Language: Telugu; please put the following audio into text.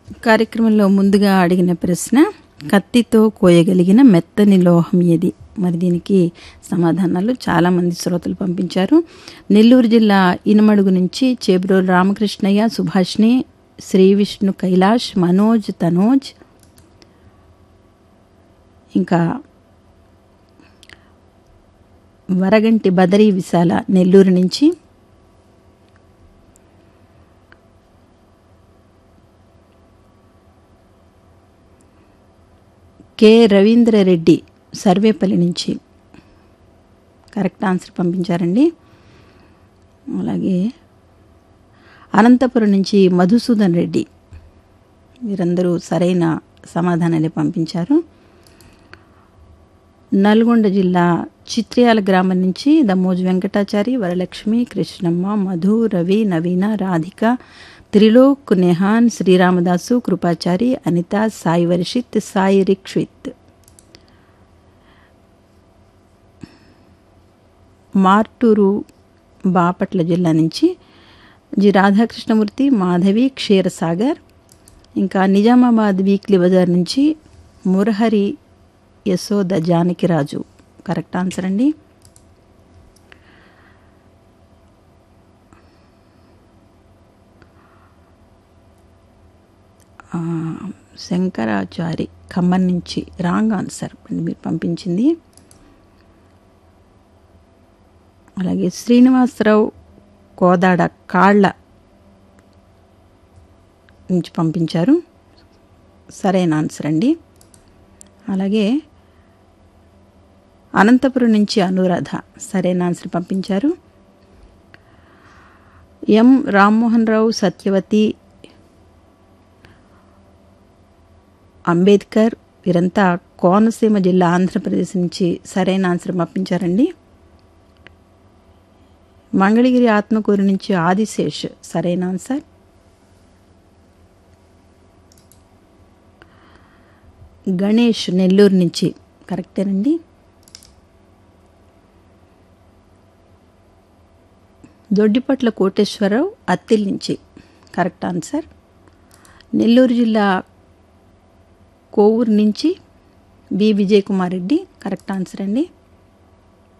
కార్యక్రమంలో ముందుగా అడిగిన ప్రశ్న కత్తితో కోయగలిగిన మెత్తని లోహం ఏది మరి దీనికి సమాధానాలు చాలామంది శ్రోతలు పంపించారు నెల్లూరు జిల్లా ఇనమడుగు నుంచి చేబ్రోలు రామకృష్ణయ్య సుభాష్ని శ్రీ విష్ణు కైలాష్ మనోజ్ తనోజ్ ఇంకా వరగంటి బదరీ విశాల నెల్లూరు నుంచి కె రవీంద్రరెడ్డి సర్వేపల్లి నుంచి కరెక్ట్ ఆన్సర్ పంపించారండి అలాగే అనంతపురం నుంచి మధుసూదన్ రెడ్డి వీరందరూ సరైన సమాధానాలే పంపించారు నల్గొండ జిల్లా చిత్రియాల గ్రామం నుంచి దమోజు వెంకటాచారి వరలక్ష్మి కృష్ణమ్మ మధు రవి నవీన రాధిక త్రిలోక్ నెహాన్ శ్రీరామదాసు కృపాచారి అనిత సాయి వర్షిత్ సాయి రిక్షిత్ మార్టూరు బాపట్ల జిల్లా నుంచి జి రాధాకృష్ణమూర్తి మాధవి క్షీరసాగర్ ఇంకా నిజామాబాద్ వీక్లీ బజార్ నుంచి మురహరి యశోద జానకిరాజు కరెక్ట్ ఆన్సర్ అండి ఆ, శంకరాచారి ఖమ్మం నుంచి రాంగ్ ఆన్సర్ అండి మీరు పంపించింది అలాగే శ్రీనివాసరావు కోదాడ కాళ్ళ నుంచి పంపించారు సరైన ఆన్సర్ అండి అలాగే అనంతపురం నుంచి అనురాధ సరైన ఆన్సర్ పంపించారు ఎం రామ్మోహన్ రావు సత్యవతి అంబేద్కర్ వీరంతా కోనసీమ జిల్లా ఆంధ్రప్రదేశ్ నుంచి సరైన ఆన్సర్ పంపించారండి మంగళగిరి ఆత్మకూరు నుంచి ఆదిశేష్ సరైన ఆన్సర్ గణేష్ నెల్లూరు నుంచి కరెక్టేనండి దొడ్డిపట్ల కోటేశ్వరరావు అత్తిల్ నుంచి కరెక్ట్ ఆన్సర్ నెల్లూరు జిల్లా కోవూరు నుంచి B Vijay Kumar Reddy correct answer అండి